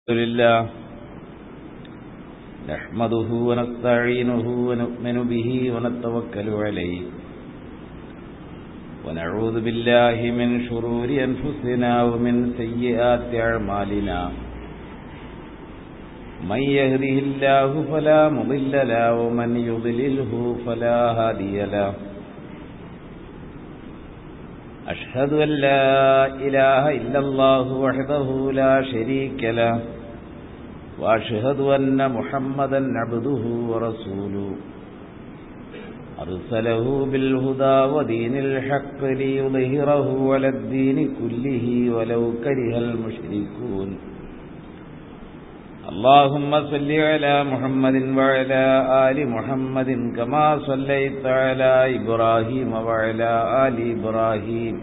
الحمد لله نحمده ونستعينه ونؤمن به ونتوكل عليه ونعوذ بالله من شرور أنفسنا ومن سيئات أعمالنا من يهده الله فلا مضل له ومن يضلله فلا هادي له أشهد أن لا إله إلا الله وحده لا شريك له وأشهد أن محمدا عبده ورسوله أرسله بالهدى ودين الحق ليظهره على الدين كله ولو كره المشركون اللهم صل على محمد وعلى آل محمد كما صليت على إبراهيم وعلى آل إبراهيم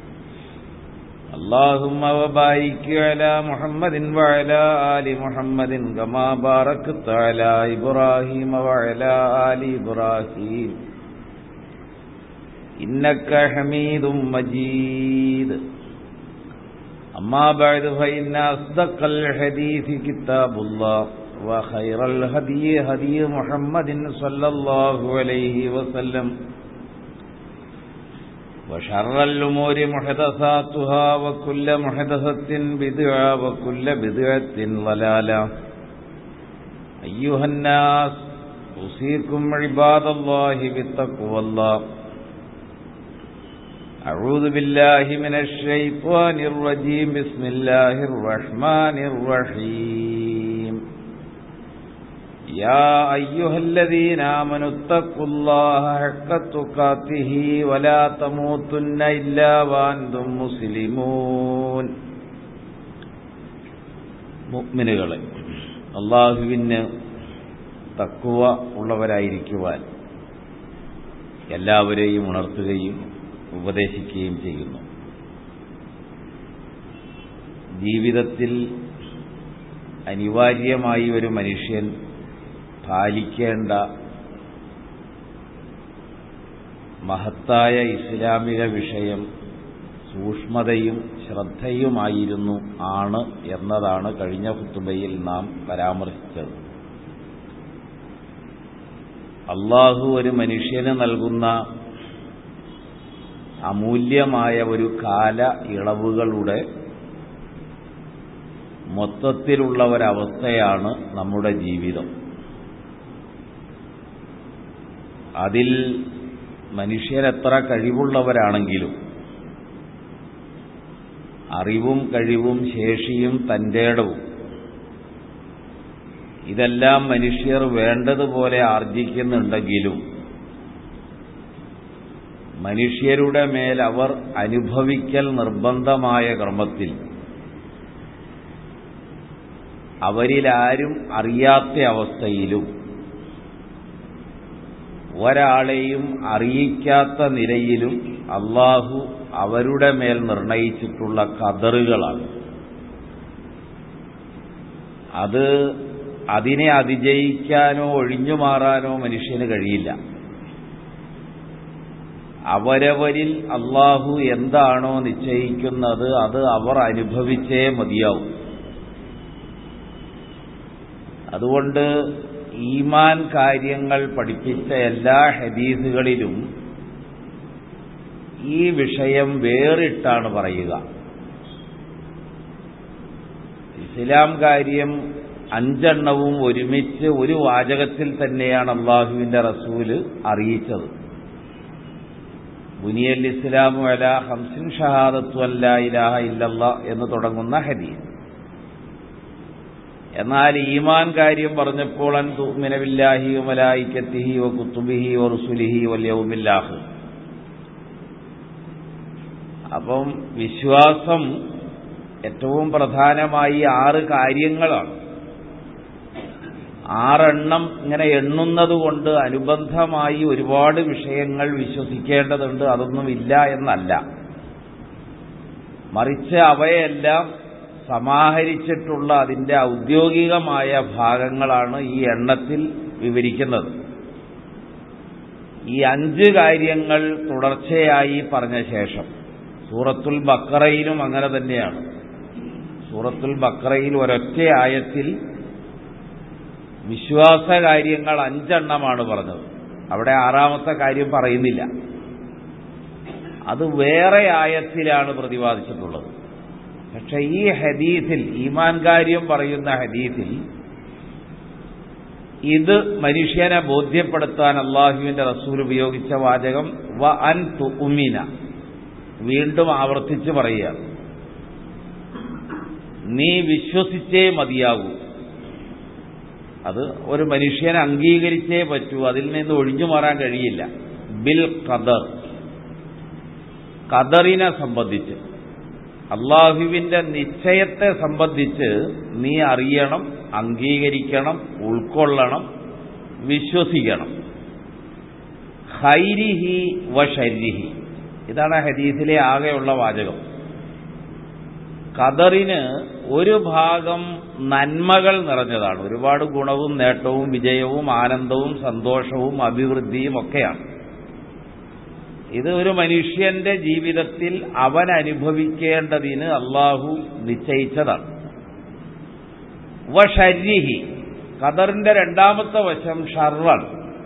اللهم وبارك على محمد وعلى آل محمد كما باركت على إبراهيم وعلى آل إبراهيم إنك حميد مجيد أما بعد فإن أصدق الحديث كتاب الله وخير الهدي هدي محمد صلى الله عليه وسلم وشر الأمور محدثاتها وكل محدثة بدعة وكل بدعة ضلالة أيها الناس أوصيكم عباد الله بالتقوى الله أعوذ بالله من الشيطان الرجيم بسم الله الرحمن الرحيم يا أيها الذين آمنوا اتقوا الله حق تقاته ولا تموتن إلا وأنتم مسلمون മുഅ്മിനുകളെ അള്ളാഹുവിന് തക്കുവ ഉള്ളവരായിരിക്കുവാൻ എല്ലാവരെയും ഉണർത്തുകയും ഉപദേശിക്കുകയും ചെയ്യുന്നു ജീവിതത്തിൽ അനിവാര്യമായി ഒരു മനുഷ്യൻ പാലിക്കേണ്ട മഹത്തായ ഇസ്ലാമിക വിഷയം സൂക്ഷ്മതയും ശ്രദ്ധയുമായിരുന്നു ആണ് എന്നതാണ് കഴിഞ്ഞ കുത്തുബയിൽ നാം പരാമർശിച്ചത് അള്ളാഹു ഒരു മനുഷ്യന് നൽകുന്ന അമൂല്യമായ ഒരു കാല ഇളവുകളുടെ മൊത്തത്തിലുള്ള ഒരവസ്ഥയാണ് നമ്മുടെ ജീവിതം അതിൽ മനുഷ്യരെത്ര കഴിവുള്ളവരാണെങ്കിലും അറിവും കഴിവും ശേഷിയും തൻ്റെടവും ഇതെല്ലാം മനുഷ്യർ വേണ്ടതുപോലെ ആർജിക്കുന്നുണ്ടെങ്കിലും മനുഷ്യരുടെ മേൽ അവർ അനുഭവിക്കൽ നിർബന്ധമായ ക്രമത്തിൽ അവരിലാരും അറിയാത്ത അവസ്ഥയിലും ഒരാളെയും അറിയിക്കാത്ത നിലയിലും അള്ളാഹു അവരുടെ മേൽ നിർണയിച്ചിട്ടുള്ള കതറുകളാണ് അത് അതിനെ അതിജയിക്കാനോ ഒഴിഞ്ഞു മാറാനോ മനുഷ്യന് കഴിയില്ല അവരവരിൽ അള്ളാഹു എന്താണോ നിശ്ചയിക്കുന്നത് അത് അവർ അനുഭവിച്ചേ മതിയാവും അതുകൊണ്ട് ഈമാൻ കാര്യങ്ങൾ പഠിപ്പിച്ച എല്ലാ ഹദീസുകളിലും ഈ വിഷയം വേറിട്ടാണ് പറയുക ഇസ്ലാം കാര്യം അഞ്ചെണ്ണവും ഒരുമിച്ച് ഒരു വാചകത്തിൽ തന്നെയാണ് അള്ളാഹുവിന്റെ റസൂല് അറിയിച്ചത് ബുനിയൽ ഇസ്ലാമു അല ഹംസിൻ ഷഹാദത്തു അല്ല ഇലാഹ ഇല്ലല്ല എന്ന് തുടങ്ങുന്ന ഹദീസ് എന്നാൽ ഈമാൻ കാര്യം പറഞ്ഞപ്പോൾ അൻ തുമിനബില്ലാഹി വമലായിക്കത്തിഹി വ കുത്തുബിഹി വ റുസുലിഹി വല്യവുമില്ലാഹ് അപ്പം വിശ്വാസം ഏറ്റവും പ്രധാനമായി ആറ് കാര്യങ്ങളാണ് ആറെണ്ണം ഇങ്ങനെ എണ്ണുന്നത് കൊണ്ട് അനുബന്ധമായി ഒരുപാട് വിഷയങ്ങൾ വിശ്വസിക്കേണ്ടതുണ്ട് അതൊന്നും ഇല്ല എന്നല്ല മറിച്ച് അവയെല്ലാം സമാഹരിച്ചിട്ടുള്ള അതിന്റെ ഔദ്യോഗികമായ ഭാഗങ്ങളാണ് ഈ എണ്ണത്തിൽ വിവരിക്കുന്നത് ഈ അഞ്ച് കാര്യങ്ങൾ തുടർച്ചയായി പറഞ്ഞ ശേഷം സൂറത്തുൽ ബക്കറയിലും അങ്ങനെ തന്നെയാണ് സൂറത്തുൽ ബക്രയിൽ ഒരൊറ്റ ആയത്തിൽ വിശ്വാസ കാര്യങ്ങൾ അഞ്ചെണ്ണമാണ് പറഞ്ഞത് അവിടെ ആറാമത്തെ കാര്യം പറയുന്നില്ല അത് വേറെ ആയത്തിലാണ് പ്രതിപാദിച്ചിട്ടുള്ളത് പക്ഷെ ഈ ഹദീസിൽ ഈമാൻ കാര്യം പറയുന്ന ഹദീസിൽ ഇത് മനുഷ്യനെ ബോധ്യപ്പെടുത്താൻ അള്ളാഹുവിന്റെ റസൂൽ ഉപയോഗിച്ച വാചകം വ അൻ തുമിന വീണ്ടും ആവർത്തിച്ച് പറയുക നീ വിശ്വസിച്ചേ മതിയാകൂ അത് ഒരു മനുഷ്യനെ അംഗീകരിച്ചേ പറ്റൂ അതിൽ നിന്ന് ഒഴിഞ്ഞു മാറാൻ കഴിയില്ല ബിൽ ഖദർ ഖദറിനെ സംബന്ധിച്ച് അള്ളാഹുവിന്റെ നിശ്ചയത്തെ സംബന്ധിച്ച് നീ അറിയണം അംഗീകരിക്കണം ഉൾക്കൊള്ളണം വിശ്വസിക്കണം ഹൈരിഹി വ ഷരിഹി ഇതാണ് ഹദീസിലെ ആകെയുള്ള വാചകം ഖദറിന് ഒരു ഭാഗം നന്മകൾ നിറഞ്ഞതാണ് ഒരുപാട് ഗുണവും നേട്ടവും വിജയവും ആനന്ദവും സന്തോഷവും അഭിവൃദ്ധിയും ഒക്കെയാണ് ഇത് ഒരു മനുഷ്യന്റെ ജീവിതത്തിൽ അവൻ അനുഭവിക്കേണ്ടതിന് അള്ളാഹു നിശ്ചയിച്ചതാണ് വ ഷരിഹി ഖദറിന്റെ രണ്ടാമത്തെ വശം ഷർറാണ്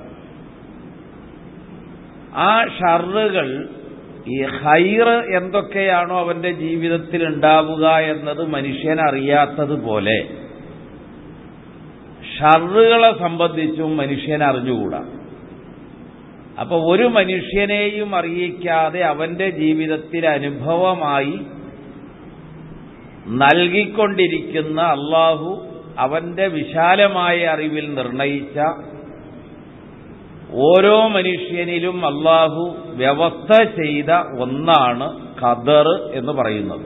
ആ ഷറുകൾ ഈ ഹൈർ എന്തൊക്കെയാണോ അവന്റെ ജീവിതത്തിൽ ഉണ്ടാവുക എന്നത് മനുഷ്യൻ അറിയാത്തതുപോലെ ഷറുകളെ സംബന്ധിച്ചും മനുഷ്യൻ അറിഞ്ഞുകൂടാ അപ്പൊ ഒരു മനുഷ്യനെയും അറിയിക്കാതെ അവന്റെ ജീവിതത്തിൽ അനുഭവമായി നൽകിക്കൊണ്ടിരിക്കുന്ന അള്ളാഹു അവന്റെ വിശാലമായ അറിവിൽ നിർണയിച്ച ഓരോ മനുഷ്യനിലും അള്ളാഹു വ്യവസ്ഥ ചെയ്ത ഒന്നാണ് ഖദർ എന്ന് പറയുന്നത്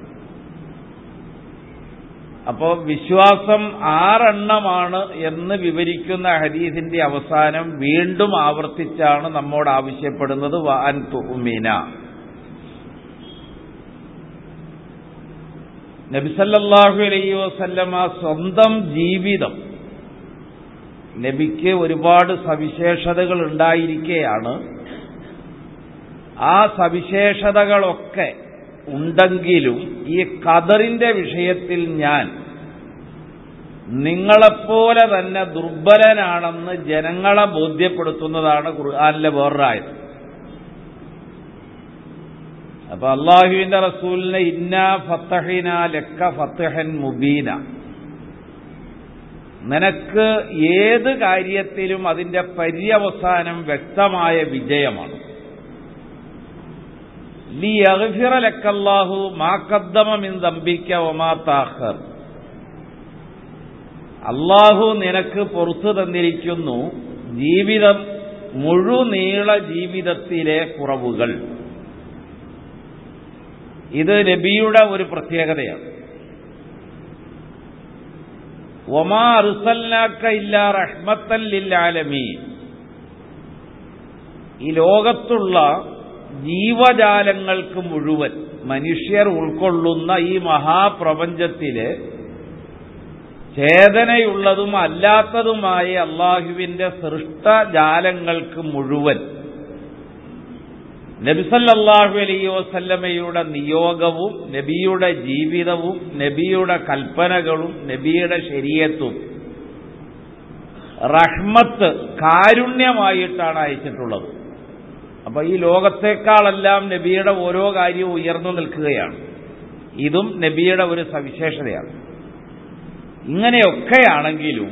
അപ്പോൾ വിശ്വാസം ആറെണ്ണമാണ് എന്ന് വിവരിക്കുന്ന ഹദീസിന്റെ അവസാനം വീണ്ടും ആവർത്തിച്ചാണ് നമ്മോട് ആവശ്യപ്പെടുന്നത് വാൻ തുമീന നബിസല്ലാഹു അലൈഹി വസല്ലമ സ്വന്തം ജീവിതം നബിക്ക് ഒരുപാട് സവിശേഷതകൾ ഉണ്ടായിരിക്കെയാണ് ആ സവിശേഷതകളൊക്കെ ഉണ്ടെങ്കിലും ഈ ഖദറിന്റെ വിഷയത്തിൽ ഞാൻ നിങ്ങളെപ്പോലെ തന്നെ ദുർബലനാണെന്ന് ജനങ്ങളെ ബോധ്യപ്പെടുത്തുന്നതാണ് ഖുർആാനിലെ വേറൊരായത് അപ്പൊ അള്ളാഹുവിന്റെ റസൂലിനെ ഇന്ന ഫത്തഹിന ലക്ക ഫത്തഹൻ മുബീന നിനക്ക് ഏത് കാര്യത്തിലും അതിന്റെ പര്യവസാനം വ്യക്തമായ വിജയമാണ് ലി അഗ്ഫിറ ലക്കല്ലാഹു മാ ഖദ്ദമ മിൻ ദംബിക വമാ താഖർ അള്ളാഹു നിനക്ക് പുറത്തു തന്നിരിക്കുന്നു ജീവിതം മുഴുനീള ജീവിതത്തിലെ കുറവുകൾ ഇത് നബിയുടെ ഒരു പ്രത്യേകതയാണ് ഒമാ അറുസല്ലാക്ക ഇല്ല റഹ്മത്തൻ ലില്ലാലമീൻ ഈ ലോകത്തുള്ള ജീവജാലങ്ങൾക്ക് മുഴുവൻ മനുഷ്യർ ഉൾക്കൊള്ളുന്ന ഈ മഹാപ്രപഞ്ചത്തിലെ ചേതനയുള്ളതും അല്ലാത്തതുമായ അള്ളാഹുവിന്റെ സൃഷ്ടജാലങ്ങൾക്ക് മുഴുവൻ നബിസല്ലാഹു അലൈഹി വസല്ലമയുടെ നിയോഗവും നബിയുടെ ജീവിതവും നബിയുടെ കൽപ്പനകളും നബിയുടെ ശരീരത്തും റഹ്മത്ത് കാരുണ്യമായിട്ടാണ് അയച്ചിട്ടുള്ളത് അപ്പൊ ഈ ലോകത്തെക്കാളെല്ലാം നബിയുടെ ഓരോ കാര്യവും ഉയർന്നു നിൽക്കുകയാണ് ഇതും നബിയുടെ ഒരു സവിശേഷതയാണ് ഇങ്ങനെയൊക്കെയാണെങ്കിലും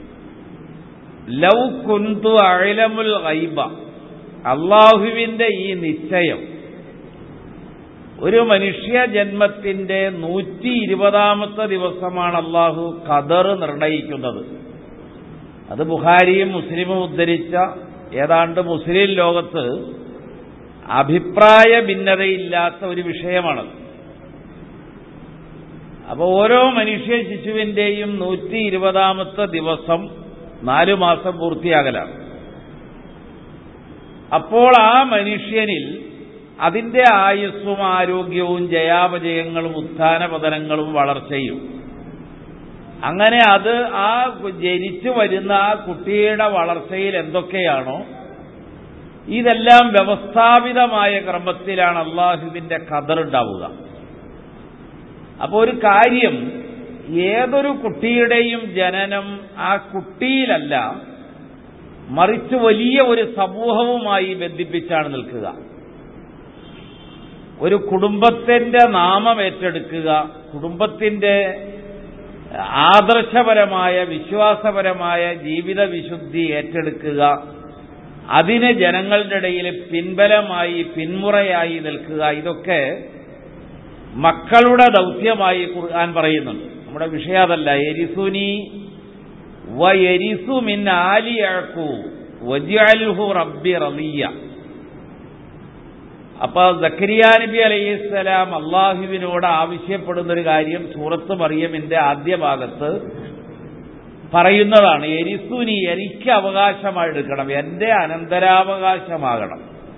ലൗ കുന്തു അഴലമുൽ ഗൈബ അള്ളാഹുവിന്റെ ഈ നിശ്ചയം ഒരു മനുഷ്യ ജന്മത്തിന്റെ നൂറ്റി ഇരുപതാമത്തെ ദിവസമാണ് അള്ളാഹു ഖദർ നിർണയിക്കുന്നത് അത് ബുഹാരിയും മുസ്ലിമും ഉദ്ധരിച്ച ഏതാണ്ട് മുസ്ലിം ലോകത്ത് അഭിപ്രായ ഭിന്നതയില്ലാത്ത ഒരു വിഷയമാണ് അപ്പോൾ ഓരോ മനുഷ്യ ശിശുവിന്റെയും നൂറ്റി ഇരുപതാമത്തെ ദിവസം നാലു മാസം പൂർത്തിയാകലാണ് അപ്പോൾ ആ മനുഷ്യനിൽ അതിന്റെ ആയുസ്സും ആരോഗ്യവും ജയാപജയങ്ങളും ഉത്ഥാനപതനങ്ങളും വളർച്ചയും അങ്ങനെ അത് ആ ജനിച്ചു വരുന്ന ആ കുട്ടിയുടെ വളർച്ചയിൽ എന്തൊക്കെയാണോ ഇതെല്ലാം വ്യവസ്ഥാപിതമായ ക്രമത്തിലാണ് അള്ളാഹുവിന്റെ ഖദർ ഉണ്ടാവുക അപ്പോൾ ഒരു കാര്യം ഏതൊരു കുട്ടിയുടെയും ജനനം ആ കുട്ടിയിലല്ല മറിച്ച് വലിയ ഒരു സമൂഹവുമായി ബന്ധിപ്പിച്ചാണ് നിൽക്കുക ഒരു കുടുംബത്തിന്റെ നാമം ഏറ്റെടുക്കുക കുടുംബത്തിന്റെ ആദർശപരമായ വിശ്വാസപരമായ ജീവിത വിശുദ്ധി ഏറ്റെടുക്കുക അതിന് ജനങ്ങളുടെ ഇടയിൽ പിൻബലമായി പിന്മുറയായി നിൽക്കുക ഇതൊക്കെ മക്കളുടെ ദൗത്യമായി ഖുർആൻ പറയുന്നുണ്ട് നമ്മുടെ വിഷയം അതല്ല എരിസുനി വ എരിസു മിൻ ആലി അഴക്കു വജ്അൽഹു റബ്ബി റളിയ അപ്പൊ സക്കരിയ നബി അലൈഹിസ്സലാം അള്ളാഹുവിനോട് ആവശ്യപ്പെടുന്ന ഒരു കാര്യം സൂറത്ത് മറിയമിന്റെ ആദ്യ ഭാഗത്ത് പറയുന്നതാണ് എരിസുനി എനിക്ക് അവകാശമായി എടുക്കണം എന്റെ അനന്തരാവകാശമാകണം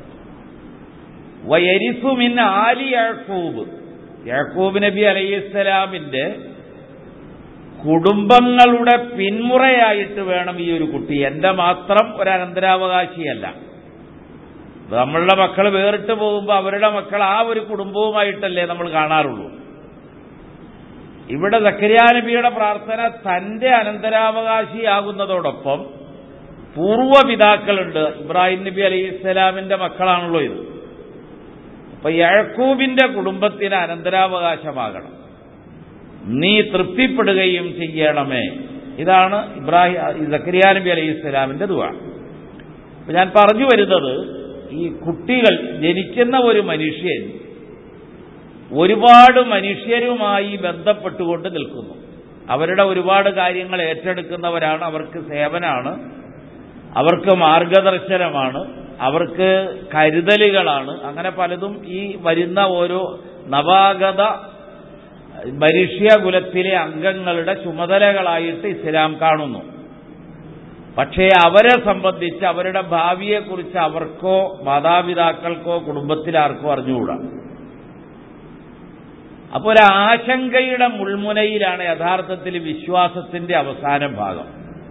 വയരിസു മിൻ ആലി യാക്കൂബ് യാക്കൂബ് നബി അലൈഹിസ്സലാമിന്റെ കുടുംബങ്ങളുടെ പിന്മുറയായിട്ട് വേണം ഈ ഒരു കുട്ടി എന്റെ മാത്രം ഒരു അനന്തരാവകാശിയല്ല നമ്മളുടെ മക്കൾ വേറിട്ട് പോകുമ്പോൾ അവരുടെ മക്കൾ ആ ഒരു കുടുംബവുമായിട്ടല്ലേ നമ്മൾ കാണാറുള്ളൂ ഇവിടെ സക്കരിയ നബിയുടെ പ്രാർത്ഥന തന്റെ അനന്തരാവകാശിയാകുന്നതോടൊപ്പം പൂർവ്വപിതാക്കളുണ്ട് ഇബ്രാഹിം നബി അലൈഹി ഇസ്ലാമിന്റെ മക്കളാണല്ലോ ഇത് അപ്പൊ യഴക്കൂബിന്റെ കുടുംബത്തിന് അനന്തരാവകാശമാകണം നീ തൃപ്തിപ്പെടുകയും ചെയ്യണമേ ഇതാണ് ഇബ്രാഹിം സക്കരിയ നബി അലൈഹി ഇസ്ലാമിന്റെ ദുവ അപ്പൊ ഞാൻ പറഞ്ഞു വരുന്നത് ഈ കുട്ടികൾ ജനിക്കുന്ന ഒരു മനുഷ്യൻ ഒരുപാട് മനുഷ്യരുമായി ബന്ധപ്പെട്ടുകൊണ്ട് നിൽക്കുന്നു അവരുടെ ഒരുപാട് കാര്യങ്ങൾ ഏറ്റെടുക്കുന്നവരാണ് അവർക്ക് സേവനാണ് അവർക്ക് മാർഗദർശനമാണ് അവർക്ക് കരുതലുകളാണ് അങ്ങനെ പലതും ഈ വരുന്ന ഓരോ നവാഗത മനുഷ്യകുലത്തിലെ അംഗങ്ങളുടെ ചുമതലകളായിട്ട് ഇസ്ലാം കാണുന്നു പക്ഷേ അവരെ സംബന്ധിച്ച് അവരുടെ ഭാവിയെക്കുറിച്ച് അവർക്കോ മാതാപിതാക്കൾക്കോ കുടുംബത്തിലാർക്കോ അറിഞ്ഞുകൂടാ അപ്പോൾ ഒരു ആശങ്കയുടെ മുൾമുനയിലാണ് യഥാർത്ഥത്തിൽ വിശ്വാസത്തിന്റെ അവസാന ഭാഗം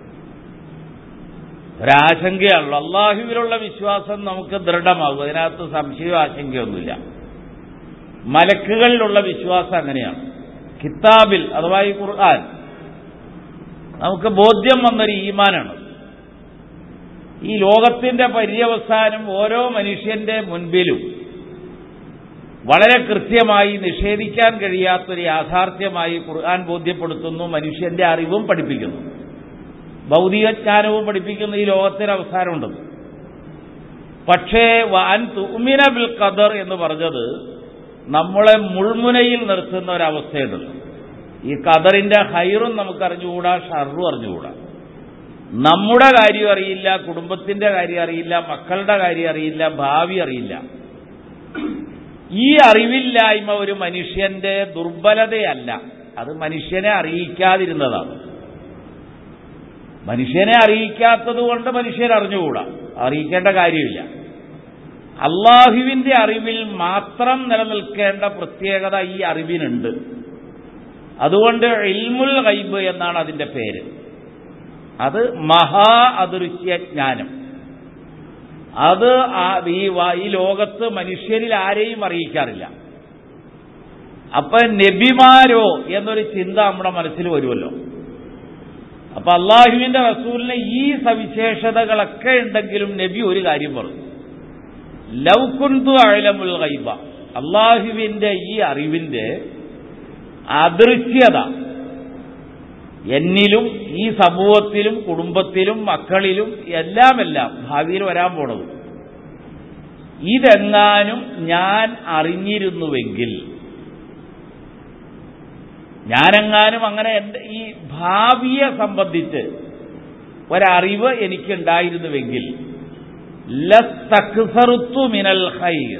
ഒരാശങ്കയാണല്ലോ അള്ളാഹുവിലുള്ള വിശ്വാസം നമുക്ക് ദൃഢമാകും അതിനകത്ത് സംശയമോ ആശങ്കയൊന്നുമില്ല മലക്കുകളിലുള്ള വിശ്വാസം അങ്ങനെയാണ് കിതാബിൽ അഥവാ ഈ ഖുർആൻ നമുക്ക് ബോധ്യം വന്നൊരു ഈമാനാണ് ഈ ലോകത്തിന്റെ പര്യവസാനം ഓരോ മനുഷ്യന്റെ മുൻപിലും വളരെ കൃത്യമായി നിഷേധിക്കാൻ കഴിയാത്തൊരു യാഥാർത്ഥ്യമായി ഖുർആൻ ബോധ്യപ്പെടുത്തുന്നു മനുഷ്യന്റെ അറിവും പഠിപ്പിക്കുന്നു ഭൗതികജ്ഞാനവും പഠിപ്പിക്കുന്ന ഈ ലോകത്തിന് അവസാനമുണ്ട് പക്ഷേ വാൻ തുമിന ബിൽ ഖദർ എന്ന് പറഞ്ഞത് നമ്മളെ മുൾമുനയിൽ നിർത്തുന്ന ഒരവസ്ഥയുണ്ടല്ലോ ഈ ഖദറിന്റെ ഹൈറും നമുക്ക് അറിഞ്ഞുകൂടാ ഷർറും അറിഞ്ഞുകൂടാ നമ്മുടെ കാര്യം അറിയില്ല കുടുംബത്തിന്റെ കാര്യം അറിയില്ല മക്കളുടെ കാര്യം അറിയില്ല ഭാവി അറിയില്ല ഈ അറിവില്ലായ്മ ഒരു മനുഷ്യന്റെ ദുർബലതയല്ല അത് മനുഷ്യനെ അറിയിക്കാതിരുന്നതാണ് മനുഷ്യനെ അറിയിക്കാത്തത് കൊണ്ട് മനുഷ്യൻ അറിഞ്ഞുകൂടാ അറിയിക്കേണ്ട കാര്യമില്ല അള്ളാഹുവിന്റെ അറിവിൽ മാത്രം നിലനിൽക്കേണ്ട പ്രത്യേകത ഈ അറിവിനുണ്ട് അതുകൊണ്ട് ഇൽമുൽ ഗൈബ് എന്നാണ് അതിന്റെ പേര് അത് മഹാ അദൃശ്യജ്ഞാനം അത് ഈ ഈ ലോകത്ത് മനുഷ്യരിൽ ആരെയും അറിയിക്കാറില്ല അപ്പൊ നബിമാരോ എന്നൊരു ചിന്ത നമ്മുടെ മനസ്സിൽ വരുമല്ലോ അപ്പൊ അള്ളാഹുവിന്റെ റസൂലിന് ഈ സവിശേഷതകളൊക്കെ ഉണ്ടെങ്കിലും നബി ഒരു കാര്യം പറഞ്ഞു ലൗകുന്തു അഴലമുൽ ഗൈബ അള്ളാഹുവിന്റെ ഈ അറിവിന്റെ അദൃശ്യത എന്നിലും ഈ സമൂഹത്തിലും കുടുംബത്തിലും മക്കളിലും എല്ലാമെല്ലാം ഭാവിയിൽ വരാൻ പോണത് ഇതെങ്ങാനും ഞാൻ അറിഞ്ഞിരുന്നുവെങ്കിൽ ഞാനെങ്ങാനും അങ്ങനെ എൻ്റെ ഈ ഭാവിയെ സംബന്ധിച്ച് ഒരറിവ് എനിക്കുണ്ടായിരുന്നുവെങ്കിൽ ലസ്തക്സറുത്തു മിനൽ ഖൈർ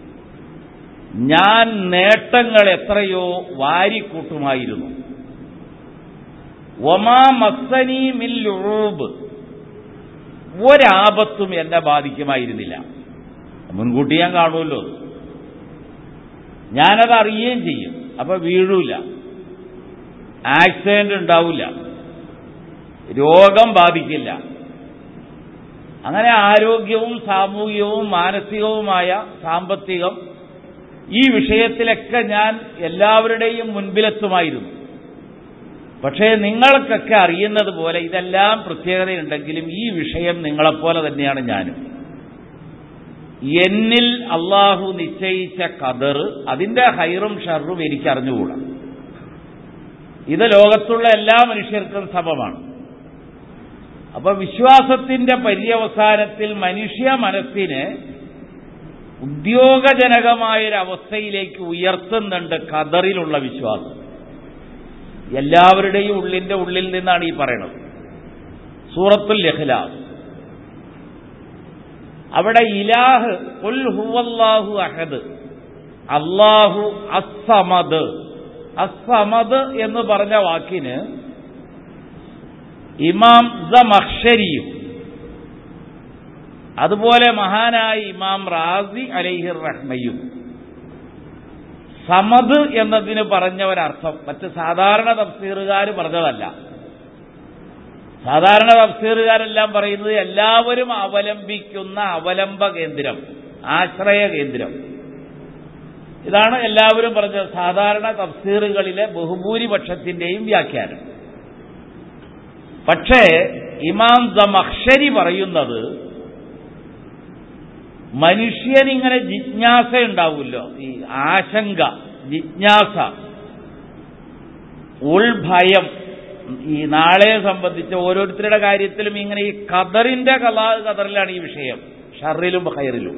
ഞാൻ നേട്ടങ്ങൾ എത്രയോ വാരിക്കൂട്ടുമായിരുന്നു ഒമാ മസ്സനി മില്ലൂബ് ഒരാപത്തും എന്നെ ബാധിക്കുമായിരുന്നില്ല മുൻകൂട്ടി ഞാൻ കാണുമല്ലോ ഞാനത് അറിയുകയും ചെയ്യും അപ്പൊ വീഴൂല ആക്സിഡന്റ് ഉണ്ടാവില്ല രോഗം ബാധിക്കില്ല അങ്ങനെ ആരോഗ്യവും സാമൂഹികവും മാനസികവുമായ സാമ്പത്തികം ഈ വിഷയത്തിലൊക്കെ ഞാൻ എല്ലാവരുടെയും മുൻപിലെത്തുമായിരുന്നു പക്ഷേ നിങ്ങൾക്കൊക്കെ അറിയുന്നത് പോലെ ഇതെല്ലാം പ്രത്യേകതയുണ്ടെങ്കിലും ഈ വിഷയം നിങ്ങളെപ്പോലെ തന്നെയാണ് ഞാനും എന്നിൽ അള്ളാഹു നിശ്ചയിച്ച കതർ അതിന്റെ ഹൈറും ഷറും എനിക്ക് അറിഞ്ഞുകൂടാ ഇത് ലോകത്തുള്ള എല്ലാ മനുഷ്യർക്കും സമമാണ് അപ്പൊ വിശ്വാസത്തിന്റെ പര്യവസാനത്തിൽ മനുഷ്യ മനസ്സിനെ ഉദ്യോഗജനകമായൊരവസ്ഥയിലേക്ക് ഉയർത്തുന്നുണ്ട് ഖദറിലുള്ള വിശ്വാസം എല്ലാവരുടെയും ഉള്ളിന്റെ ഉള്ളിൽ നിന്നാണ് ഈ പറയണത് സൂറത്തുൽ ഇഖ്ലാസ് അവിടെ ഇലാഹ് ഉൽ ഹുവല്ലാഹു അഹദ് അള്ളാഹു അസമദ് അസമദ് എന്ന് പറഞ്ഞ വാക്കിന് ഇമാം മഹ്ഷരിയും അതുപോലെ മഹാനായ ഇമാം റാസി അലൈഹിർ റഹ്മയും സമദ് എന്നതിന് പറഞ്ഞ ഒരർത്ഥം മറ്റ് സാധാരണ തഫ്സീറുകാർ പറഞ്ഞതല്ല സാധാരണ തഫ്സീറുകാരെല്ലാം പറയുന്നത് എല്ലാവരും അവലംബിക്കുന്ന അവലംബ കേന്ദ്രം ആശ്രയ കേന്ദ്രം ഇതാണ് എല്ലാവരും പറഞ്ഞത് സാധാരണ തഫ്സീറുകളിലെ ബഹുഭൂരിപക്ഷത്തിന്റെയും വ്യാഖ്യാനം പക്ഷേ ഇമാം ദമക്ഷരി പറയുന്നത് മനുഷ്യനിങ്ങനെ ജിജ്ഞാസ ഉണ്ടാവുമല്ലോ ഈ ആശങ്ക ജിജ്ഞാസ ഉൾഭയം ഈ നാളെ സംബന്ധിച്ച ഓരോരുത്തരുടെ കാര്യത്തിലും ഇങ്ങനെ ഈ കതറിന്റെ കലാ കതറിലാണ് ഈ വിഷയം ഷറിലും ഹൈറിലും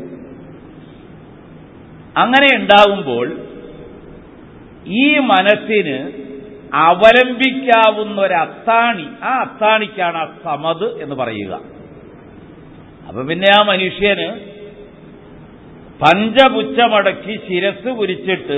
അങ്ങനെ ഉണ്ടാകുമ്പോൾ ഈ മനസ്സിന് അവലംബിക്കാവുന്ന ഒരു അത്താണി ആ അത്താണിക്കാണ് ആ സമത് എന്ന് പറയുക അപ്പൊ പിന്നെ ആ മനുഷ്യന് പഞ്ചപുച്ഛമടക്കി ശിരസ് കുരിച്ചിട്ട്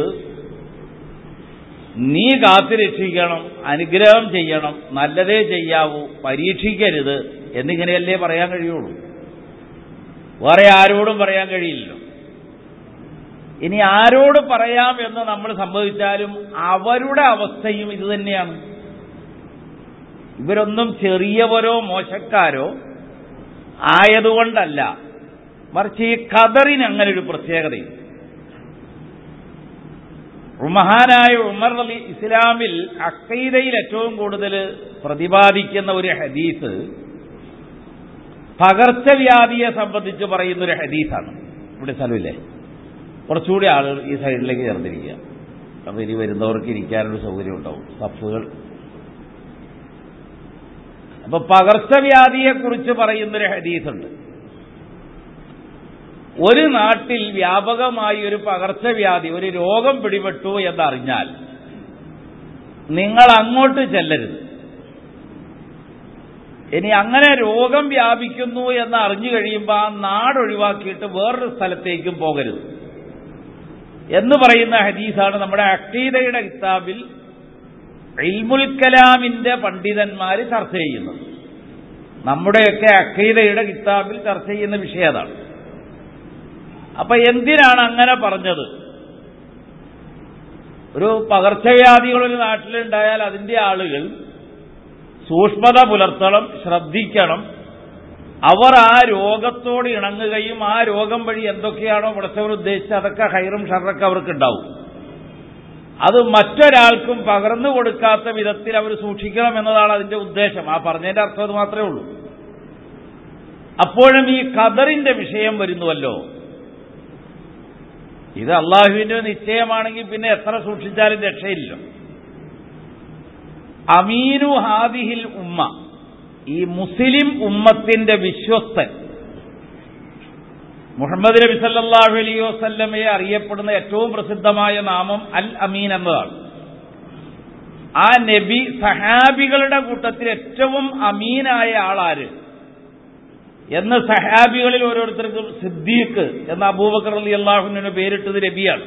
നീ കാത്തുരക്ഷിക്കണം അനുഗ്രഹം ചെയ്യണം നല്ലതേ ചെയ്യാവൂ പരീക്ഷിക്കരുത് എന്നിങ്ങനെയല്ലേ പറയാൻ കഴിയുള്ളൂ വേറെ ആരോടും പറയാൻ കഴിയില്ലല്ലോ ഇനി ആരോട് പറയാം എന്ന് നമ്മൾ സംഭവിച്ചാലും അവരുടെ അവസ്ഥയും ഇത് തന്നെയാണ് ഇവരൊന്നും ചെറിയവരോ മോശക്കാരോ ആയതുകൊണ്ടല്ല മറിച്ച് ഈ ഖദറിന് അങ്ങനെ ഒരു പ്രത്യേകതയുണ്ട് മഹാനായ ഉമർ അലി ഇസ്ലാമിൽ അക്കൈദയിൽ ഏറ്റവും കൂടുതൽ പ്രതിപാദിക്കുന്ന ഒരു ഹദീസ് പകർച്ചവ്യാധിയെ സംബന്ധിച്ച് പറയുന്ന ഒരു ഹദീസാണ് ഇവിടെ സ്ഥലമില്ലേ കുറച്ചുകൂടി ആളുകൾ ഈ സൈഡിലേക്ക് ചേർന്നിരിക്കുക അപ്പൊ ഇനി വരുന്നവർക്ക് ഇരിക്കാനൊരു സൗകര്യം ഉണ്ടാവും സഫുകൾ അപ്പൊ പകർച്ചവ്യാധിയെക്കുറിച്ച് പറയുന്നൊരു ഹദീസുണ്ട് ഒരു നാട്ടിൽ വ്യാപകമായി ഒരു പകർച്ചവ്യാധി ഒരു രോഗം പിടിപെട്ടു എന്നറിഞ്ഞാൽ നിങ്ങൾ അങ്ങോട്ട് ചെല്ലരുത് ഇനി അങ്ങനെ രോഗം വ്യാപിക്കുന്നു എന്ന് അറിഞ്ഞു കഴിയുമ്പോൾ ആ നാട് ഒഴിവാക്കിയിട്ട് വേറൊരു സ്ഥലത്തേക്കും പോകരുത് എന്ന് പറയുന്ന ഹദീസാണ് നമ്മുടെ അക്കീദയുടെ കിതാബിൽ ഇൽമുൽ കലാമിന്റെ പണ്ഡിതന്മാർ ചർച്ച ചെയ്യുന്നത് നമ്മുടെയൊക്കെ അക്കീദയുടെ കിതാബിൽ ചർച്ച ചെയ്യുന്ന വിഷയം അതാണ് അപ്പൊ എന്തിനാണ് അങ്ങനെ പറഞ്ഞത് ഒരു പകർച്ചവ്യാധികൾ ഒരു നാട്ടിലുണ്ടായാൽ അതിന്റെ ആളുകൾ സൂക്ഷ്മത പുലർത്തണം ശ്രദ്ധിക്കണം അവർ ആ രോഗത്തോട് ഇണങ്ങുകയും ആ രോഗം വഴി എന്തൊക്കെയാണോ പഠിച്ചവർ ഉദ്ദേശിച്ചത് അതൊക്കെ ഹൈറും ഷറൊക്കെ അവർക്ക് ഉണ്ടാവും അത് മറ്റൊരാൾക്കും പകർന്നു കൊടുക്കാത്ത വിധത്തിൽ അവർ സൂക്ഷിക്കണം എന്നതാണ് അതിന്റെ ഉദ്ദേശം ആ പറഞ്ഞതിന്റെ അർത്ഥം അത് മാത്രമേ ഉള്ളൂ അപ്പോഴും ഈ ഖദറിന്റെ വിഷയം വരുന്നുവല്ലോ ഇത് അള്ളാഹുവിന്റെ നിശ്ചയമാണെങ്കിൽ പിന്നെ എത്ര സൂക്ഷിച്ചാലും രക്ഷയില്ല അമീനു ഹാദിഹിൽ ഉമ്മ ഈ മുസ്ലിം ഉമ്മത്തിന്റെ വിശ്വസ്തൻ മുഹമ്മദ് നബി സല്ലാഹു അലൈ വസല്ലമയെ അറിയപ്പെടുന്ന ഏറ്റവും പ്രസിദ്ധമായ നാമം അൽ അമീൻ എന്നതാണ് ആ നബി സഹാബികളുടെ കൂട്ടത്തിൽ ഏറ്റവും അമീനായ ആളാര് എന്ന് സഹാബികളിൽ ഓരോരുത്തർക്കും സിദ്ദീഖ് എന്ന അബൂബക്കർ അലി അള്ളാഹുവിന് പേരിട്ടത് നബിയാണ്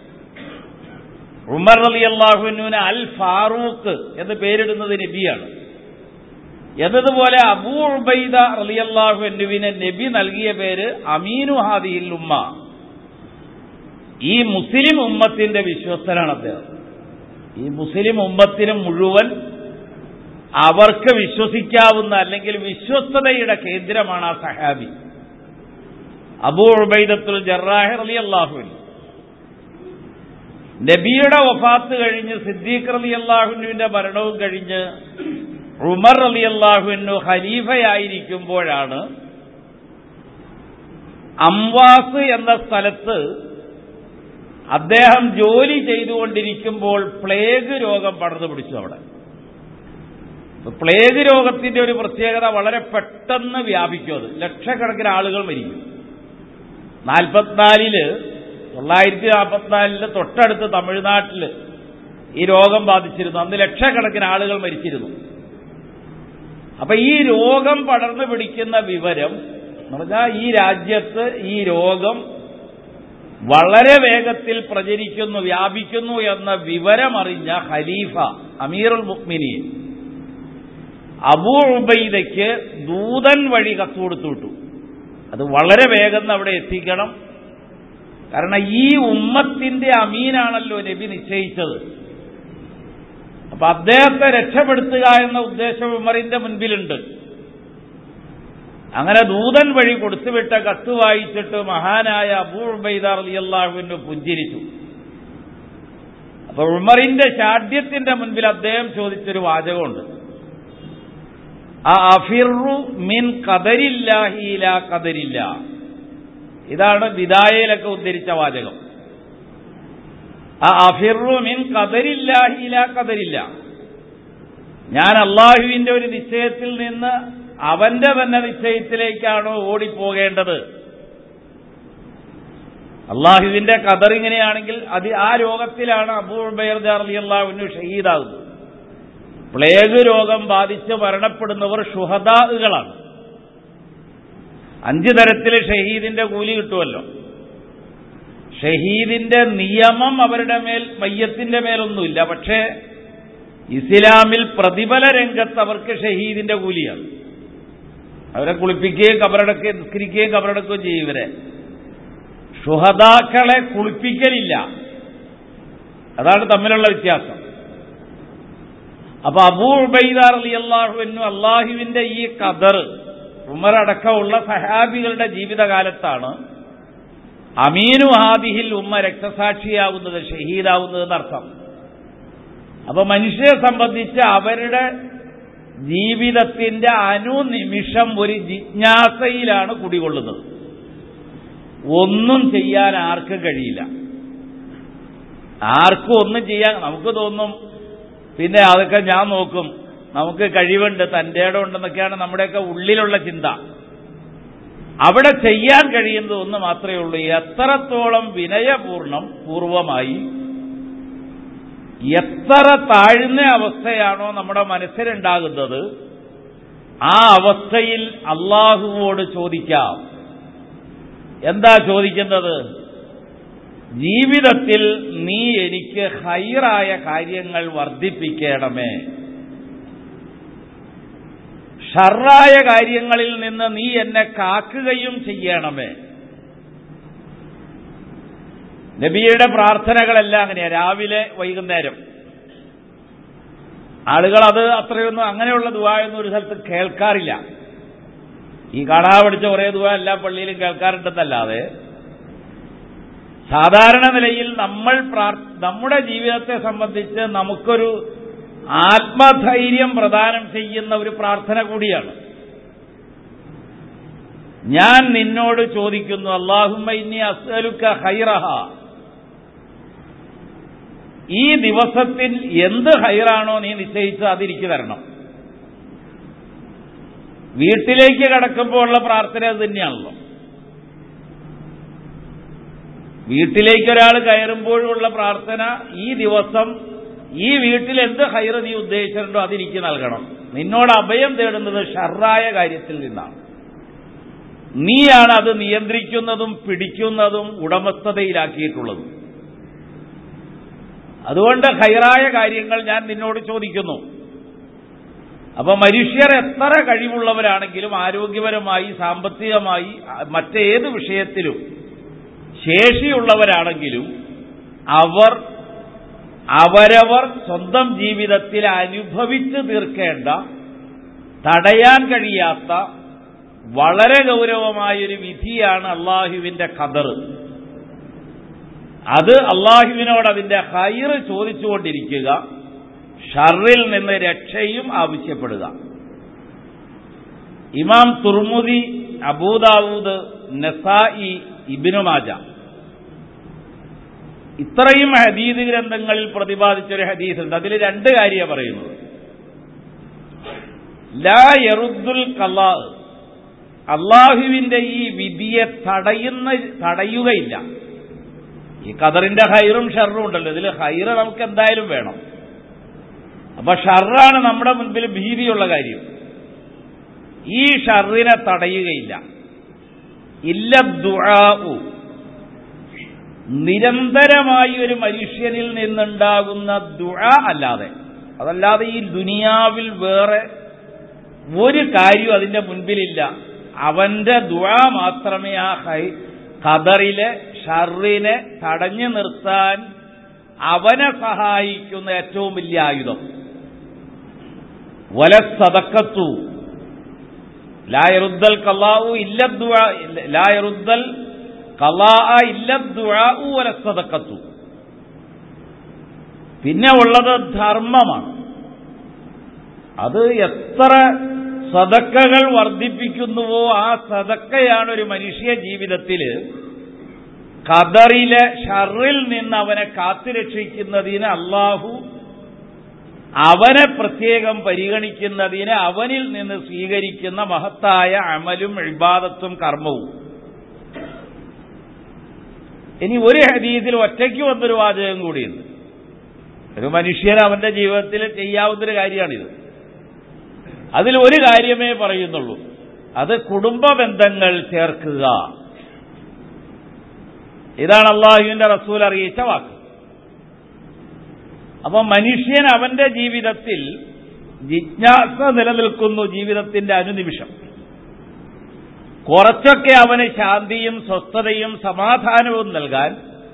ഉമർ അലി അള്ളാഹുവിന് അൽ ഫാറൂഖ് എന്ന് പേരിടുന്നത് നബിയാണ് എന്നതുപോലെ അബൂ ഉബൈദ റലിയല്ലാഹു എന്നുവിനെ നബി നൽകിയ പേര് അമീനു ഹാദിയിൽ ഉമ്മ ഈ മുസ്ലിം ഉമ്മത്തിന്റെ വിശ്വസ്തനാണ് അദ്ദേഹം ഈ മുസ്ലിം ഉമ്മത്തിന് മുഴുവൻ അവർക്ക് വിശ്വസിക്കാവുന്ന അല്ലെങ്കിൽ വിശ്വസ്തതയുടെ കേന്ദ്രമാണ് ആ സഹാബി അബൂ ഉബൈദത്തുൽ ജറാഹിർ അലി അള്ളാഹുവിൻ നബിയുടെ വഫാത്ത് കഴിഞ്ഞ് സിദ്ദീഖ് അലി അള്ളാഹുവിന്റെ ഭരണവും കഴിഞ്ഞ് ഉമർ അലി അള്ളാഹുവിനു ഖലീഫയായിരിക്കുമ്പോഴാണ് അംവാസ് എന്ന സ്ഥലത്ത് അദ്ദേഹം ജോലി ചെയ്തുകൊണ്ടിരിക്കുമ്പോൾ പ്ലേഗ് രോഗം പടർന്നു പിടിച്ചു അവിടെ പ്ലേഗ് രോഗത്തിന്റെ ഒരു പ്രത്യേകത വളരെ പെട്ടെന്ന് വ്യാപിക്കും അത് ലക്ഷക്കണക്കിന് ആളുകൾ മരിക്കും നാൽപ്പത്തിനാലില് തൊള്ളായിരത്തി നാൽപ്പത്തിനാലില് തൊട്ടടുത്ത് തമിഴ്നാട്ടിൽ ഈ രോഗം ബാധിച്ചിരുന്നു അന്ന് ലക്ഷക്കണക്കിന് ആളുകൾ മരിച്ചിരുന്നു അപ്പൊ ഈ രോഗം പടർന്നു പിടിക്കുന്ന വിവരം എന്ന് പറഞ്ഞാൽ ഈ രാജ്യത്ത് ഈ രോഗം വളരെ വേഗത്തിൽ പ്രചരിക്കുന്നു വ്യാപിക്കുന്നു എന്ന വിവരമറിഞ്ഞ ഖലീഫ അമീറുൽ മുക്മിനി അബൂ ഉബൈദയ്ക്ക് ദൂതൻ വഴി കത്ത് കൊടുത്തു വിട്ടു അത് വളരെ വേഗം അവിടെ എത്തിക്കണം കാരണം ഈ ഉമ്മത്തിന്റെ അമീനാണല്ലോ നബി നിശ്ചയിച്ചത് അപ്പൊ അദ്ദേഹത്തെ രക്ഷപ്പെടുത്തുക എന്ന ഉദ്ദേശം ഉമറിന്റെ മുൻപിലുണ്ട് അങ്ങനെ ദൂതൻ വഴി കൊടുത്തുവിട്ട കത്ത് വായിച്ചിട്ട് മഹാനായ അബൂ ഉബൈദാർ അലിയല്ലാഹുവിന് പുഞ്ചിരിച്ചു അപ്പൊ ഉമറിന്റെ ശാഠ്യത്തിന്റെ മുൻപിൽ അദ്ദേഹം ചോദിച്ചൊരു വാചകമുണ്ട് ആ അഫിറു മിൻ കദരില്ലാഹില കദരില്ല ഇതാണ് വിദായയിലൊക്കെ ഉദ്ധരിച്ച വാചകം ആ അഫിറു മിൻ കദരില്ലാഹില കദരില്ല ഞാൻ അള്ളാഹുവിന്റെ ഒരു നിശ്ചയത്തിൽ നിന്ന് അവന്റെ തന്നെ നിശ്ചയത്തിലേക്കാണോ ഓടിപ്പോകേണ്ടത് അള്ളാഹുവിന്റെ കദർ ഇങ്ങനെയാണെങ്കിൽ അത് ആ രോഗത്തിലാണ് അബൂബൈർ അലി അള്ളാഹുവിന് ഷഹീദാകുന്നത് പ്ലേഗ് രോഗം ബാധിച്ച് മരണപ്പെടുന്നവർ ഷുഹദാകളാണ് അഞ്ചു തരത്തിൽ ഷഹീദിന്റെ കൂലി കിട്ടുമല്ലോ ഷഹീദിന്റെ നിയമം അവരുടെ മേൽ മയ്യത്തിന്റെ മേലൊന്നുമില്ല പക്ഷേ ഇസ്ലാമിൽ പ്രതിഫല രംഗത്ത് അവർക്ക് ഷഹീദിന്റെ കൂലിയാണ് അവരെ കുളിപ്പിക്കുകയും കബറടക്കുകയും നിസ്കരിക്കുകയും കബറടക്കുകയും ചെയ്യും ഇവരെ ഷുഹദാക്കളെ കുളിപ്പിക്കലില്ല അതാണ് തമ്മിലുള്ള വ്യത്യാസം അപ്പൊ അബൂ ഉബൈദാർ അലി അള്ളാഹുവിനും അള്ളാഹുവിന്റെ ഈ കദർ ഉമറടക്കമുള്ള സഹാബികളുടെ ജീവിതകാലത്താണ് അമീനു ഹാദിഹിൽ ഉമ്മ രക്തസാക്ഷിയാവുന്നത് ഷഹീദാവുന്നത് എന്നർത്ഥം അപ്പൊ മനുഷ്യരെ സംബന്ധിച്ച് അവരുടെ ജീവിതത്തിന്റെ അനുനിമിഷം ഒരു ജിജ്ഞാസയിലാണ് കുടികൊള്ളുന്നത് ഒന്നും ചെയ്യാൻ ആർക്കും കഴിയില്ല ആർക്കും ഒന്നും ചെയ്യാൻ നമുക്ക് തോന്നും പിന്നെ അതൊക്കെ ഞാൻ നോക്കും നമുക്ക് കഴിവുണ്ട് തൻ്റെ ഇടം ഉണ്ടെന്നൊക്കെയാണ് നമ്മുടെയൊക്കെ ഉള്ളിലുള്ള ചിന്ത അവിടെ ചെയ്യാൻ കഴിയുന്നത് ഒന്ന് മാത്രമേ ഉള്ളൂ എത്രത്തോളം വിനയപൂർണം പൂർവമായി എത്ര താഴ്ന്ന അവസ്ഥയാണോ നമ്മുടെ മനസ്സിലുണ്ടാകുന്നത് ആ അവസ്ഥയിൽ അള്ളാഹുവോട് ചോദിക്കാം എന്താ ചോദിക്കുന്നത് ജീവിതത്തിൽ നീ എനിക്ക് ഹൈറായ കാര്യങ്ങൾ വർദ്ധിപ്പിക്കണമേ ഷറായ കാര്യങ്ങളിൽ നിന്ന് നീ എന്നെ കാക്കുകയും ചെയ്യണമേ നബിയുടെ പ്രാർത്ഥനകളെല്ലാം അങ്ങനെയാ രാവിലെ വൈകുന്നേരം ആളുകൾ അത് അത്രയൊന്നും അങ്ങനെയുള്ള ദുവായൊന്നും ഒരു സ്ഥലത്ത് കേൾക്കാറില്ല ഈ കാണാ പഠിച്ച കുറേ ദുവ എല്ലാ പള്ളിയിലും കേൾക്കാറുണ്ടെന്നല്ലാതെ സാധാരണ നിലയിൽ നമ്മൾ നമ്മുടെ ജീവിതത്തെ സംബന്ധിച്ച് നമുക്കൊരു ആത്മധൈര്യം പ്രദാനം ചെയ്യുന്ന ഒരു പ്രാർത്ഥന കൂടിയാണ് ഞാൻ നിന്നോട് ചോദിക്കുന്നു അള്ളാഹുമ്മ ഇന്നി അസ്അലുക്ക ഹൈറഹ ഈ ദിവസത്തിൽ എന്ത് ഹൈറാണോ നീ നിശ്ചയിച്ചത് അതിരിക്കു തരണം വീട്ടിലേക്ക് കടക്കുമ്പോൾ ഉള്ള പ്രാർത്ഥന അത് തന്നെയാണല്ലോ വീട്ടിലേക്ക് ഒരാൾ കയറുമ്പോഴുള്ള പ്രാർത്ഥന ഈ ദിവസം ഈ വീട്ടിൽ എന്ത് ഹൈറ് നീ ഉദ്ദേശിച്ചിട്ടുണ്ടോ അതെനിക്ക് നൽകണം നിന്നോട് അഭയം തേടുന്നത് ഷർറായ കാര്യത്തിൽ നിന്നാണ് നീയാണ് അത് നിയന്ത്രിക്കുന്നതും പിടിക്കുന്നതും ഉടമസ്ഥതയിലാക്കിയിട്ടുള്ളതും അതുകൊണ്ട് ഹൈറായ കാര്യങ്ങൾ ഞാൻ നിന്നോട് ചോദിക്കുന്നു അപ്പൊ മനുഷ്യർ എത്ര കഴിവുള്ളവരാണെങ്കിലും ആരോഗ്യപരമായി സാമ്പത്തികമായി മറ്റേത് വിഷയത്തിലും ശേഷിയുള്ളവരാണെങ്കിലും അവർ അവരവർ സ്വന്തം ജീവിതത്തിൽ അനുഭവിച്ചു തീർക്കേണ്ട തടയാൻ കഴിയാത്ത വളരെ ഗൗരവമായൊരു വിധിയാണ് അള്ളാഹുവിന്റെ ഖദർ അത് അള്ളാഹുവിനോട് അതിന്റെ ഹൈറ് ചോദിച്ചുകൊണ്ടിരിക്കുക ഷറിൽ നിന്ന് രക്ഷയും ആവശ്യപ്പെടുക ഇമാം തുർമുദി അബൂദാവൂദ് നസായി ഇബിനുമാജ ഇത്രയും ഹദീദ് ഗ്രന്ഥങ്ങളിൽ പ്രതിപാദിച്ചൊരു ഹദീസ് ഉണ്ട് അതിൽ രണ്ട് കാര്യമാണ് പറയുന്നത് ലാ യറുദ്ദുൽ കലാ അള്ളാഹുവിന്റെ ഈ വിധിയെ തടയുന്ന തടയുകയില്ല ഈ കദറിന്റെ ഹൈറും ഷർറും ഉണ്ടല്ലോ ഇതിൽ ഹൈറ് നമുക്ക് എന്തായാലും വേണം അപ്പൊ ഷർറാണ് നമ്മുടെ മുൻപിൽ ഭീതിയുള്ള കാര്യം ഈ ഷർറിനെ തടയുകയില്ല ഇല്ല ദുആഉ നിരന്തരമായി ഒരു മനുഷ്യനിൽ നിന്നുണ്ടാകുന്ന ദുആ അല്ലാതെ അതല്ലാതെ ഈ ദുനിയാവിൽ വേറെ ഒരു കാര്യം അതിന്റെ മുൻപിലില്ല അവന്റെ ദുആ മാത്രമേ ആ ഹൈ ഖദറിലെ ഷർറിനെ തടഞ്ഞു നിർത്താൻ അവനെ സഹായിക്കുന്ന ഏറ്റവും വലിയ ആയുധം വലസതക്കത്തു ലായറുദ്ദൽ കലാവു ഇല്ല ലായറുദ്ദൽ കലാ ഇല്ല ദുആഉ വലസതക്കത്തു പിന്നെ ഉള്ളത് ധർമ്മമാണ് അത് എത്ര സതക്കകൾ വർദ്ധിപ്പിക്കുന്നുവോ ആ സതക്കയാണ് ഒരു മനുഷ്യ ജീവിതത്തിൽ ഖദറിലെ ഷറിൽ നിന്ന് അവനെ കാത്തുരക്ഷിക്കുന്നതിന് അള്ളാഹു അവനെ പ്രത്യേകം പരിഗണിക്കുന്നതിന് അവനിൽ നിന്ന് സ്വീകരിക്കുന്ന മഹത്തായ അമലും ഇബാദത്തും കർമ്മവും ഇനി ഒരു ഹദീസിൽ ഒറ്റയ്ക്ക് വന്നൊരു വാചകം കൂടിയുണ്ട് ഒരു മനുഷ്യൻ അവന്റെ ജീവിതത്തിൽ ചെയ്യാവുന്നൊരു കാര്യമാണിത് അതിൽ ഒരു കാര്യമേ പറയുന്നുള്ളൂ അത് കുടുംബ ബന്ധങ്ങൾ ചേർക്കുക ഇതാണ് അള്ളാഹുവിന്റെ റസൂൽ അറിയിച്ച വാക്ക് അപ്പൊ മനുഷ്യൻ അവന്റെ ജീവിതത്തിൽ ജിജ്ഞാസ നിലനിൽക്കുന്നു ജീവിതത്തിന്റെ അനുനിമിഷം കുറച്ചൊക്കെ അവന് ശാന്തിയും സ്വസ്ഥതയും സമാധാനവും നൽകാൻ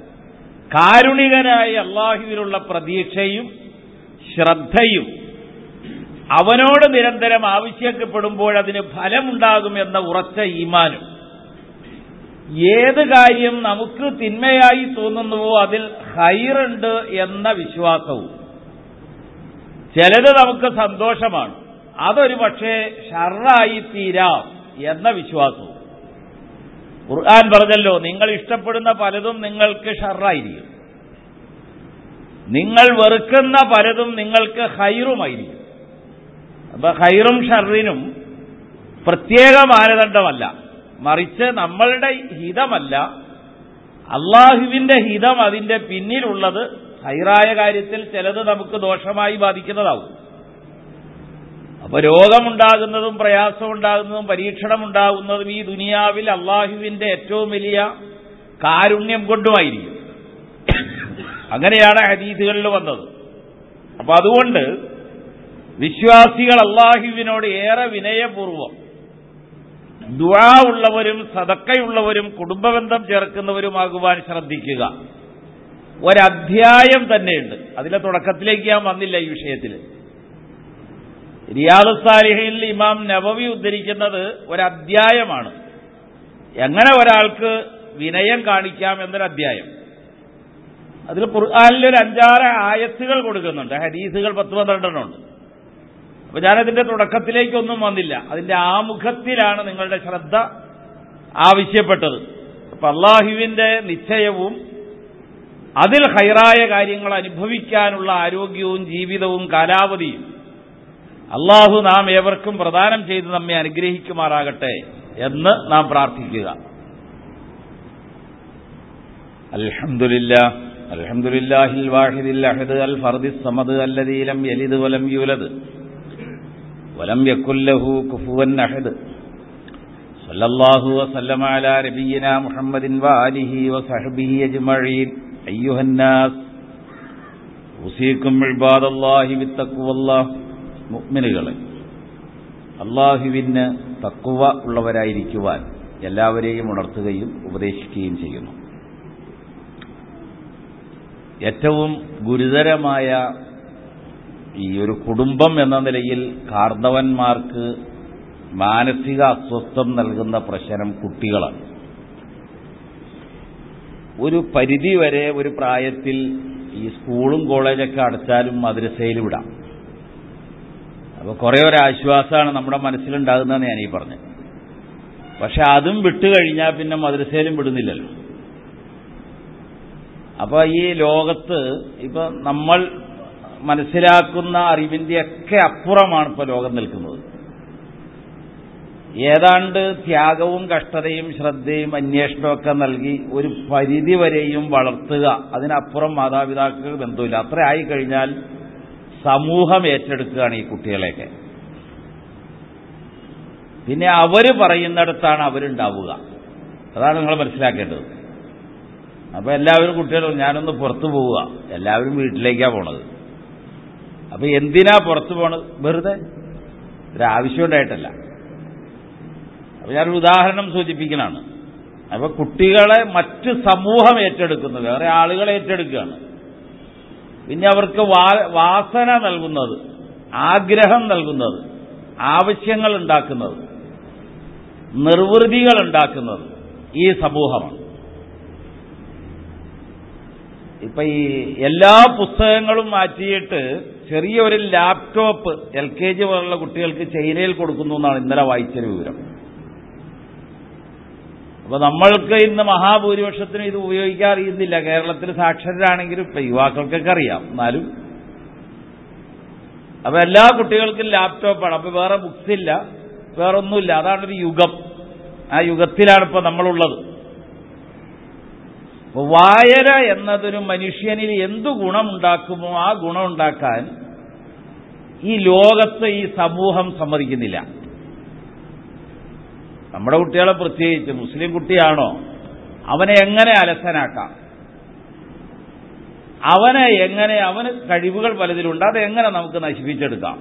കാരുണികനായ അള്ളാഹുവിനുള്ള പ്രതീക്ഷയും ശ്രദ്ധയും അവനോട് നിരന്തരം ആവശ്യപ്പെടുമ്പോൾ അതിന് ഫലമുണ്ടാകുമെന്ന ഉറച്ച ഈമാനും ഏത് കാര്യം നമുക്ക് തിന്മയായി തോന്നുന്നുവോ അതിൽ ഹൈറുണ്ട് എന്ന വിശ്വാസവും ചിലത് നമുക്ക് സന്തോഷമാണ് അതൊരു പക്ഷേ ഷർറായി തീരാം എന്ന വിശ്വാസവും ഖുർആൻ പറഞ്ഞല്ലോ നിങ്ങൾ ഇഷ്ടപ്പെടുന്ന പലതും നിങ്ങൾക്ക് ഷർറായിരിക്കും നിങ്ങൾ വെറുക്കുന്ന പലതും നിങ്ങൾക്ക് ഹൈറുമായിരിക്കും അപ്പൊ ഹൈറും ഷർറിനും പ്രത്യേക മാനദണ്ഡമല്ല മറിച്ച് നമ്മളുടെ ഹിതമല്ല അള്ളാഹുവിന്റെ ഹിതം അതിന്റെ പിന്നിലുള്ളത് ഹൈറായ കാര്യത്തിൽ ചിലത് നമുക്ക് ദോഷമായി ബാധിക്കുന്നതാവും അപ്പൊ രോഗമുണ്ടാകുന്നതും പ്രയാസമുണ്ടാകുന്നതും പരീക്ഷണമുണ്ടാകുന്നതും ഈ ദുനിയാവിൽ അള്ളാഹുവിന്റെ ഏറ്റവും വലിയ കാരുണ്യം കൊണ്ടുമായിരിക്കും അങ്ങനെയാണ് ഹദീസുകളിൽ വന്നത് അപ്പൊ അതുകൊണ്ട് വിശ്വാസികൾ അള്ളാഹുവിനോട് ഏറെ വിനയപൂർവം ദുആ ഉള്ളവരും സതക്കയുള്ളവരും കുടുംബബന്ധം ചേർക്കുന്നവരുമാകുവാൻ ശ്രദ്ധിക്കുക ഒരധ്യായം തന്നെയുണ്ട് അതിലെ തുടക്കത്തിലേക്ക് ഞാൻ വന്നില്ല ഈ വിഷയത്തിൽ റിയാദ് സാലിഹയിൽ ഇമാം നവവി ഉദ്ധരിക്കുന്നത് ഒരധ്യായമാണ് എങ്ങനെ ഒരാൾക്ക് വിനയം കാണിക്കാം എന്നൊരു അധ്യായം അതിൽ ഖുർആാനിൽ ഒരു അഞ്ചാറ് ആയത്തുകൾ കൊടുക്കുന്നുണ്ട് ഹദീസുകൾ പത്ത് പന്ത്രണ്ടെണ്ണം ഉണ്ട് അപ്പൊ ഞാനതിന്റെ തുടക്കത്തിലേക്കൊന്നും വന്നില്ല അതിന്റെ ആമുഖത്തിലാണ് നിങ്ങളുടെ ശ്രദ്ധ ആവശ്യപ്പെട്ടത് അപ്പൊ അള്ളാഹുവിന്റെ നിശ്ചയവും അതിൽ ഹൈറായ കാര്യങ്ങൾ അനുഭവിക്കാനുള്ള ആരോഗ്യവും ജീവിതവും കാലാവധിയും അള്ളാഹു നാം ഏവർക്കും പ്രദാനം ചെയ്ത് നമ്മെ അനുഗ്രഹിക്കുമാറാകട്ടെ എന്ന് നാം പ്രാർത്ഥിക്കുക അൽഹംദുലില്ല അൽഹംദുലില്ലാഹിൽ വാഹിദിൽ അഹദ് അൽ ഫർദിസ് സമദ് അല്ലദീ ലം യലിദ് വലം യൂലദ് ولم يكن له كفوا أحد صلى الله وسلم على نبينا محمد وآله وصحبه أجمعين أيها الناس أوصيكم عباد الله بالتقوى الله മുഅ്മിനുകളെ അള്ളാഹുവിന് തക്കുവ ഉള്ളവരായിരിക്കുവാൻ എല്ലാവരെയും ഉണർത്തുകയും ഉപദേശിക്കുകയും ചെയ്യുന്നു ഏറ്റവും ഗുരുതരമായ ഈ ഒരു കുടുംബം എന്ന നിലയിൽ കാർന്നവന്മാർക്ക് മാനസിക അസ്വസ്ഥം നൽകുന്ന പ്രശ്നം കുട്ടികളാണ് ഒരു പരിധി വരെ ഒരു പ്രായത്തിൽ ഈ സ്കൂളും കോളേജൊക്കെ അടച്ചാലും മദ്രസയിൽ വിടാം അപ്പോൾ കുറേ ഒരു ആശ്വാസമാണ് നമ്മുടെ മനസ്സിലുണ്ടാകുന്നതെന്ന് ഞാൻ ഈ പറഞ്ഞത് പക്ഷെ അതും വിട്ടുകഴിഞ്ഞാൽ പിന്നെ മദ്രസയിലും വിടുന്നില്ലല്ലോ അപ്പോൾ ഈ ലോകത്ത് ഇപ്പൊ നമ്മൾ മനസ്സിലാക്കുന്ന അറിവിന്റെയൊക്കെ അപ്പുറമാണ് ഇപ്പോൾ ലോകം നിൽക്കുന്നത് ഏതാണ്ട് ത്യാഗവും കഷ്ടതയും ശ്രദ്ധയും അന്വേഷണവും ഒക്കെ നൽകി ഒരു പരിധി വരെയും വളർത്തുക അതിനപ്പുറം മാതാപിതാക്കൾക്ക് ബന്ധമില്ല അത്ര ആയി കഴിഞ്ഞാൽ സമൂഹം ഏറ്റെടുക്കുകയാണ് ഈ കുട്ടികളെയൊക്കെ പിന്നെ അവർ പറയുന്നിടത്താണ് അവരുണ്ടാവുക അതാണ് നിങ്ങൾ മനസ്സിലാക്കേണ്ടത് അപ്പൊ എല്ലാവരും കുട്ടികളും ഞാനൊന്ന് പുറത്തു പോവുക എല്ലാവരും വീട്ടിലേക്കാണ് പോണത് അപ്പൊ എന്തിനാ പുറത്തു പോണത് വെറുതെ ഒരാവശ്യം ഉണ്ടായിട്ടല്ല അപ്പൊ ഞാനൊരു ഉദാഹരണം സൂചിപ്പിക്കണാണ് അപ്പൊ കുട്ടികളെ മറ്റ് സമൂഹം ഏറ്റെടുക്കുന്നു വേറെ ആളുകൾ ഏറ്റെടുക്കുകയാണ് പിന്നെ അവർക്ക് വാസന നൽകുന്നത് ആഗ്രഹം നൽകുന്നത് ആവശ്യങ്ങൾ ഉണ്ടാക്കുന്നത് നിർവൃതികൾ ഉണ്ടാക്കുന്നത് ഈ സമൂഹമാണ് ഇപ്പൊ ഈ എല്ലാ പുസ്തകങ്ങളും മാറ്റിയിട്ട് ചെറിയൊരു ലാപ്ടോപ്പ് എൽ കെ ജി പോലുള്ള കുട്ടികൾക്ക് ചൈനയിൽ കൊടുക്കുന്നു എന്നാണ് ഇന്നലെ വായിച്ചൊരു വിവരം അപ്പൊ നമ്മൾക്ക് ഇന്ന് മഹാഭൂരിപക്ഷത്തിനും ഇത് ഉപയോഗിക്കാൻ അറിയുന്നില്ല കേരളത്തിൽ സാക്ഷരരാണെങ്കിലും ഇപ്പൊ യുവാക്കൾക്കൊക്കെ അറിയാം എന്നാലും അപ്പൊ എല്ലാ കുട്ടികൾക്കും ലാപ്ടോപ്പാണ് അപ്പൊ വേറെ ബുക്സ് ഇല്ല വേറെ ഒന്നുമില്ല അതാണൊരു യുഗം ആ യുഗത്തിലാണ് ഇപ്പൊ നമ്മളുള്ളത് വായന എന്നതൊരു മനുഷ്യനിൽ എന്തു ഗുണമുണ്ടാക്കുമോ ആ ഗുണമുണ്ടാക്കാൻ ഈ ലോകത്ത് ഈ സമൂഹം സമ്മതിക്കുന്നില്ല നമ്മുടെ കുട്ടികളെ പ്രത്യേകിച്ച് മുസ്ലിം കുട്ടിയാണോ അവനെ എങ്ങനെ അലസനാക്കാം അവനെ എങ്ങനെ അവന് കഴിവുകൾ പലതിലുണ്ട് അതെങ്ങനെ നമുക്ക് നശിപ്പിച്ചെടുക്കാം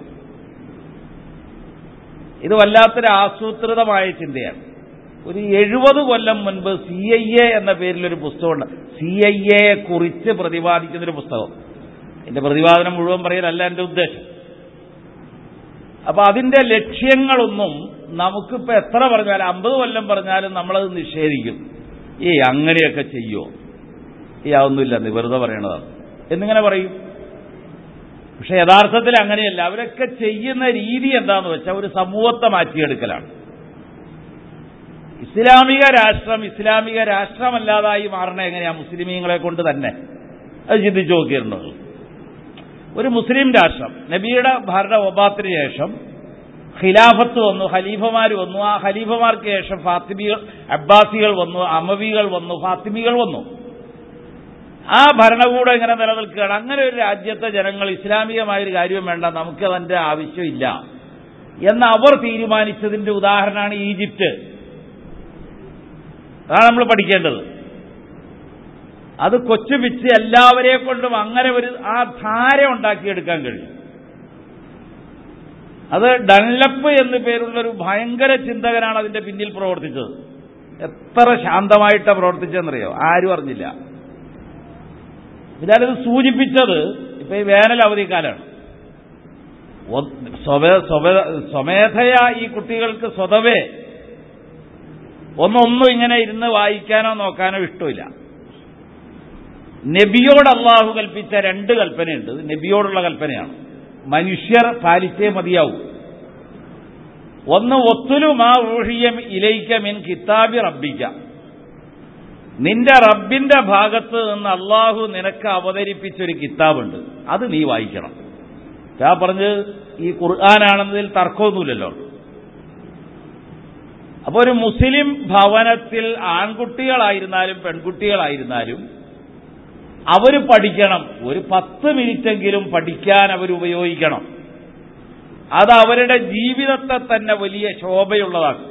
ഇത് വല്ലാത്തൊരു ആസൂത്രിതമായ ചിന്തയാണ് ഒരു എഴുപത് കൊല്ലം മുൻപ് സി ഐ എ എന്ന പേരിലൊരു പുസ്തകമുണ്ട് സി ഐ എയെ കുറിച്ച് പ്രതിപാദിക്കുന്നൊരു പുസ്തകം എന്റെ പ്രതിപാദനം മുഴുവൻ പറയലല്ല എന്റെ ഉദ്ദേശം അപ്പൊ അതിന്റെ ലക്ഷ്യങ്ങളൊന്നും നമുക്കിപ്പോ എത്ര പറഞ്ഞാലും അമ്പത് കൊല്ലം പറഞ്ഞാലും നമ്മളത് നിഷേധിക്കും ഈ അങ്ങനെയൊക്കെ ചെയ്യോ ഈ അതൊന്നുമില്ല നീ വെറുതെ പറയണതാണ് എന്നിങ്ങനെ പറയും പക്ഷെ യഥാർത്ഥത്തിൽ അങ്ങനെയല്ല അവരൊക്കെ ചെയ്യുന്ന രീതി എന്താന്ന് വെച്ചാൽ ഒരു സമൂഹത്തെ മാറ്റിയെടുക്കലാണ് ഇസ്ലാമിക രാഷ്ട്രം ഇസ്ലാമിക രാഷ്ട്രമല്ലാതായി മാറണ എങ്ങനെയാ മുസ്ലിമീങ്ങളെ കൊണ്ട് തന്നെ അത് ചിന്തിച്ചു നോക്കിയിരുന്നത് ഒരു മുസ്ലിം രാഷ്ട്രം നബിയുടെ ഭരണ ഒബാത്തിന് ശേഷം ഖിലാഫത്ത് വന്നു ഖലീഫമാർ വന്നു ആ ഖലീഫമാർക്ക് ശേഷം ഫാത്തിമികൾ അബ്ബാസികൾ വന്നു അമവികൾ വന്നു ഫാത്തിമികൾ വന്നു ആ ഭരണകൂടം ഇങ്ങനെ നിലനിൽക്കുകയാണ് അങ്ങനെ ഒരു രാജ്യത്തെ ജനങ്ങൾ ഇസ്ലാമികമായൊരു കാര്യം വേണ്ട നമുക്ക് അതിന്റെ ആവശ്യമില്ല എന്ന് അവർ തീരുമാനിച്ചതിന്റെ ഉദാഹരണമാണ് ഈജിപ്റ്റ് അതാണ് നമ്മൾ പഠിക്കേണ്ടത് അത് കൊച്ചു പിച്ച് എല്ലാവരെ കൊണ്ടും അങ്ങനെ ഒരു ആ ധാര ഉണ്ടാക്കിയെടുക്കാൻ കഴിയും അത് ഡൺലപ്പ് എന്നു പേരുള്ളൊരു ഭയങ്കര ചിന്തകനാണ് അതിന്റെ പിന്നിൽ പ്രവർത്തിച്ചത് എത്ര ശാന്തമായിട്ടാണ് പ്രവർത്തിച്ചതെന്നറിയോ ആരും അറിഞ്ഞില്ല ഞാനിത് സൂചിപ്പിച്ചത് ഇപ്പൊ ഈ വേനൽ അവധിക്കാലാണ് സ്വമേധയാ ഈ കുട്ടികൾക്ക് സ്വതവേ ഒന്നൊന്നും ഇങ്ങനെ ഇരുന്ന് വായിക്കാനോ നോക്കാനോ ഇഷ്ടമില്ല നബിയോട് അള്ളാഹു കൽപ്പിച്ച രണ്ട് കൽപ്പനയുണ്ട് നബിയോടുള്ള കൽപ്പനയാണ് മനുഷ്യർ പാലിച്ചേ മതിയാവൂ ഒന്ന് ഒത്തുലുമാ ഊഹിയം ഇലയിക്ക മിൻ കിതാബി റബ്ബിക്ക നിന്റെ റബ്ബിന്റെ ഭാഗത്ത് നിന്ന് അള്ളാഹു നിനക്ക് അവതരിപ്പിച്ചൊരു കിതാബുണ്ട് അത് നീ വായിക്കണം ഞാൻ പറഞ്ഞത് ഈ ഖുർആാനാണെന്നതിൽ തർക്കമൊന്നുമില്ലല്ലോ അപ്പൊ ഒരു മുസ്ലിം ഭവനത്തിൽ ആൺകുട്ടികളായിരുന്നാലും പെൺകുട്ടികളായിരുന്നാലും അവർ പഠിക്കണം ഒരു പത്ത് മിനിറ്റെങ്കിലും പഠിക്കാൻ അവർ ഉപയോഗിക്കണം അത് അവരുടെ ജീവിതത്തെ തന്നെ വലിയ ശോഭയുള്ളതാണ്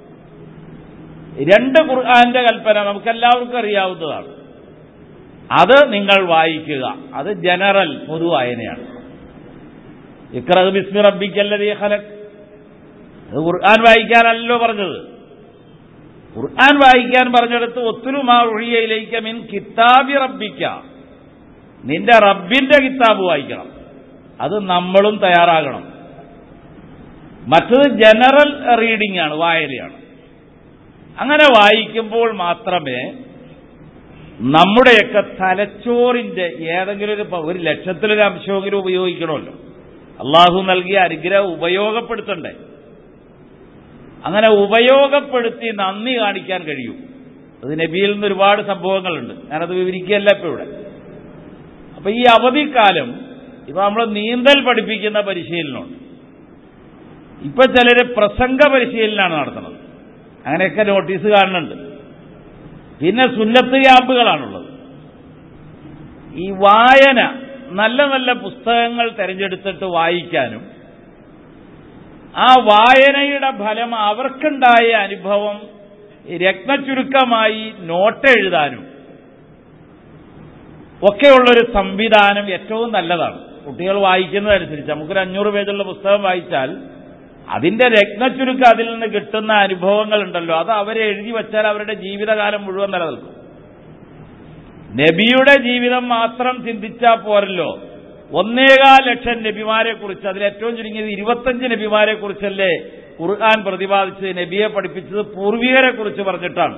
രണ്ട് ഖുർആാന്റെ കൽപ്പന നമുക്കെല്ലാവർക്കും അറിയാവുന്നതാണ് അത് നിങ്ങൾ വായിക്കുക അത് ജനറൽ പൊതുവായനയാണ് ഇക്രഹ് ബിസ്മി റബ്ബിക്കല്ലതീ ഖലക് അത് ഖുർആൻ വായിക്കാനല്ലോ പറഞ്ഞത് ഖുർആൻ വായിക്കാൻ പറഞ്ഞെടുത്ത് ഒത്തുലുമാ ഒഴിയയിലേക്ക് മിൻ കിതാബി റബ്ബിക്ക നിന്റെ റബ്ബിന്റെ കിതാബ് വായിക്കണം അത് നമ്മളും തയ്യാറാകണം മറ്റത് ജനറൽ റീഡിംഗ് ആണ് വായനയാണ് അങ്ങനെ വായിക്കുമ്പോൾ മാത്രമേ നമ്മുടെയൊക്കെ തലച്ചോറിന്റെ ഏതെങ്കിലും ഒരു പ- ഒരു ലക്ഷത്തിലൊരു അംശമെങ്കിലും ഉപയോഗിക്കണമല്ലോ അള്ളാഹു നൽകിയ അനുഗ്രഹം ഉപയോഗപ്പെടുത്തണ്ടേ അങ്ങനെ ഉപയോഗപ്പെടുത്തി നന്ദി കാണിക്കാൻ കഴിയും അത് നബിയിൽ നിന്ന് ഒരുപാട് സംഭവങ്ങളുണ്ട് ഞാനത് വിവരിക്കുകയല്ല ഇപ്പൊ ഇവിടെ അപ്പൊ ഈ അവധിക്കാലം ഇപ്പൊ നമ്മൾ നീന്തൽ പഠിപ്പിക്കുന്ന പരിശീലനമുണ്ട് ഇപ്പൊ ചിലര് പ്രസംഗ പരിശീലനമാണ് നടത്തുന്നത് അങ്ങനെയൊക്കെ നോട്ടീസ് കാണുന്നുണ്ട് പിന്നെ സുന്നത്ത് ക്യാമ്പുകളാണുള്ളത് ഈ വായന നല്ല നല്ല പുസ്തകങ്ങൾ തിരഞ്ഞെടുത്തിട്ട് വായിക്കാനും ആ വായനയുടെ ഫലം അവർക്കുണ്ടായ അനുഭവം രത്നചുരുക്കമായി നോട്ട് എഴുതാനും ഒക്കെയുള്ളൊരു സംവിധാനം ഏറ്റവും നല്ലതാണ് കുട്ടികൾ വായിക്കുന്നതനുസരിച്ച് നമുക്കൊരു അഞ്ഞൂറ് പേജുള്ള പുസ്തകം വായിച്ചാൽ അതിന്റെ രത്നചുരുക്കം അതിൽ നിന്ന് കിട്ടുന്ന അനുഭവങ്ങൾ ഉണ്ടല്ലോ അത് അവരെ എഴുതി വെച്ചാൽ അവരുടെ ജീവിതകാലം മുഴുവൻ നിലനിൽക്കും നബിയുടെ ജീവിതം മാത്രം ചിന്തിച്ചാൽ പോരല്ലോ ഒന്നേകാൽ ലക്ഷം നബിമാരെ കുറിച്ച് അതിൽ ഏറ്റവും ചുരുങ്ങിയത് ഇരുപത്തഞ്ച് നബിമാരെ കുറിച്ചല്ലേ ഖുർആൻ പ്രതിപാദിച്ചത് നബിയെ പഠിപ്പിച്ചത് പൂർവികരെ കുറിച്ച് പറഞ്ഞിട്ടാണ്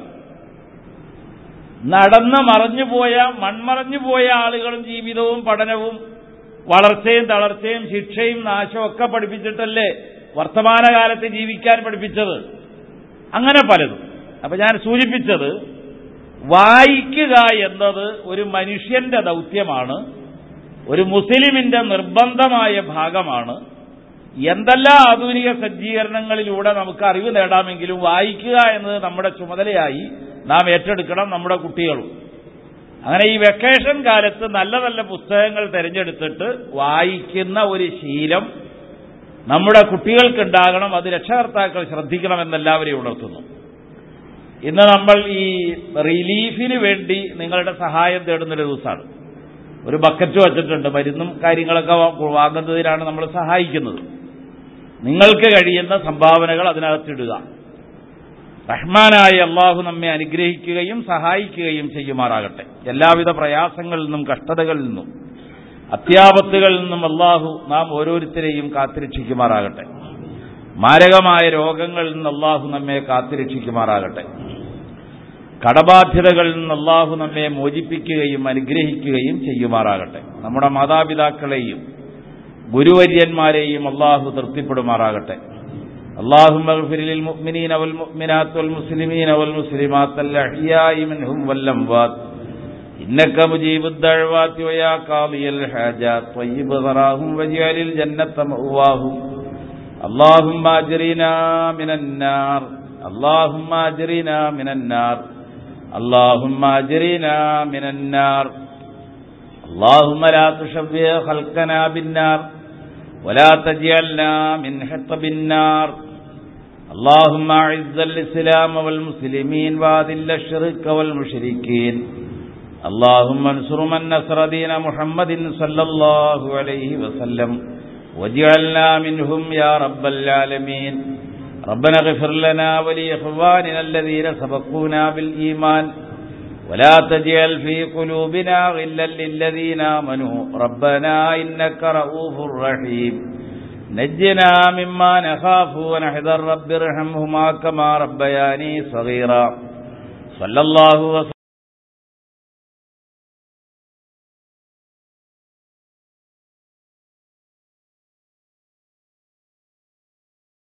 നടന്ന് മറഞ്ഞുപോയ മൺമറഞ്ഞുപോയ ആളുകളും ജീവിതവും പഠനവും വളർച്ചയും തളർച്ചയും ശിക്ഷയും നാശവും ഒക്കെ പഠിപ്പിച്ചിട്ടല്ലേ വർത്തമാനകാലത്ത് ജീവിക്കാൻ പഠിപ്പിച്ചത് അങ്ങനെ പലതും അപ്പൊ ഞാൻ സൂചിപ്പിച്ചത് വായിക്കുക എന്നത് ഒരു മനുഷ്യന്റെ ദൗത്യമാണ് ഒരു മുസ്ലിമിന്റെ നിർബന്ധമായ ഭാഗമാണ് എന്തെല്ലാം ആധുനിക സജ്ജീകരണങ്ങളിലൂടെ നമുക്ക് അറിവ് നേടാമെങ്കിലും വായിക്കുക എന്നത് നമ്മുടെ ചുമതലയായി നാം ഏറ്റെടുക്കണം നമ്മുടെ കുട്ടികളും അങ്ങനെ ഈ വെക്കേഷൻ കാലത്ത് നല്ല നല്ല പുസ്തകങ്ങൾ തിരഞ്ഞെടുത്തിട്ട് വായിക്കുന്ന ഒരു ശീലം നമ്മുടെ കുട്ടികൾക്കുണ്ടാകണം അത് രക്ഷകർത്താക്കൾ ശ്രദ്ധിക്കണമെന്നെല്ലാവരെയും ഉണർത്തുന്നു ഇന്ന് നമ്മൾ ഈ റിലീഫിന് വേണ്ടി നിങ്ങളുടെ സഹായം തേടുന്നൊരു ദിവസമാണ് ഒരു ബക്കറ്റ് വച്ചിട്ടുണ്ട് മരുന്നും കാര്യങ്ങളൊക്കെ വാ- വാങ്ങുന്നതിനാണ് നമ്മൾ സഹായിക്കുന്നത് നിങ്ങൾക്ക് കഴിയുന്ന സംഭാവനകൾ അതിനകത്തിടുക റഹ്മാനായ അള്ളാഹു നമ്മെ അനുഗ്രഹിക്കുകയും സഹായിക്കുകയും ചെയ്യുമാറാകട്ടെ എല്ലാവിധ പ്രയാസങ്ങളിൽ നിന്നും കഷ്ടതകളിൽ നിന്നും അത്യാപത്തുകളിൽ നിന്നും അള്ളാഹു നാം ഓരോരുത്തരെയും കാത്തിരക്ഷിക്കുമാറാകട്ടെ മാരകമായ രോഗങ്ങളിൽ നിന്ന് അള്ളാഹു നമ്മെ കാത്തിരക്ഷിക്കുമാറാകട്ടെ കടബാധ്യതകളിൽ നിന്ന് അള്ളാഹു നമ്മെ മോചിപ്പിക്കുകയും അനുഗ്രഹിക്കുകയും ചെയ്യുമാറാകട്ടെ നമ്മുടെ മാതാപിതാക്കളെയും ഗുരുവര്യന്മാരെയും അള്ളാഹു തൃപ്തിപ്പെടുമാറാകട്ടെ اللهم اغفر للمؤمنين والمؤمنات والمسلمين والمسلمات الأحياء منهم والأموات إنك مجيب الدعوات ويا قاضي الحاجات طيب ذراهم واجعل الجنة مأواهم اللهم أجرنا من النار اللهم أجرنا من النار اللهم أجرنا من النار اللهم لا تشبه خلقنا بالنار ولا تجعلنا من حطب النار اللهم أعز الإسلام والمسلمين وأذل الشرك والمشركين اللهم انصر من نصر دين محمد صلى الله عليه وسلم واجعلنا منهم يا رب العالمين ربنا اغفر لنا ولإخواننا الذين سبقونا بالإيمان ولا تجعل في قلوبنا غلا للذين آمنوا ربنا إنك رؤوف رحيم نجنا مما نخاف ونحذر رب ارحمهما كما ربياني صغيرا صلى الله وسلم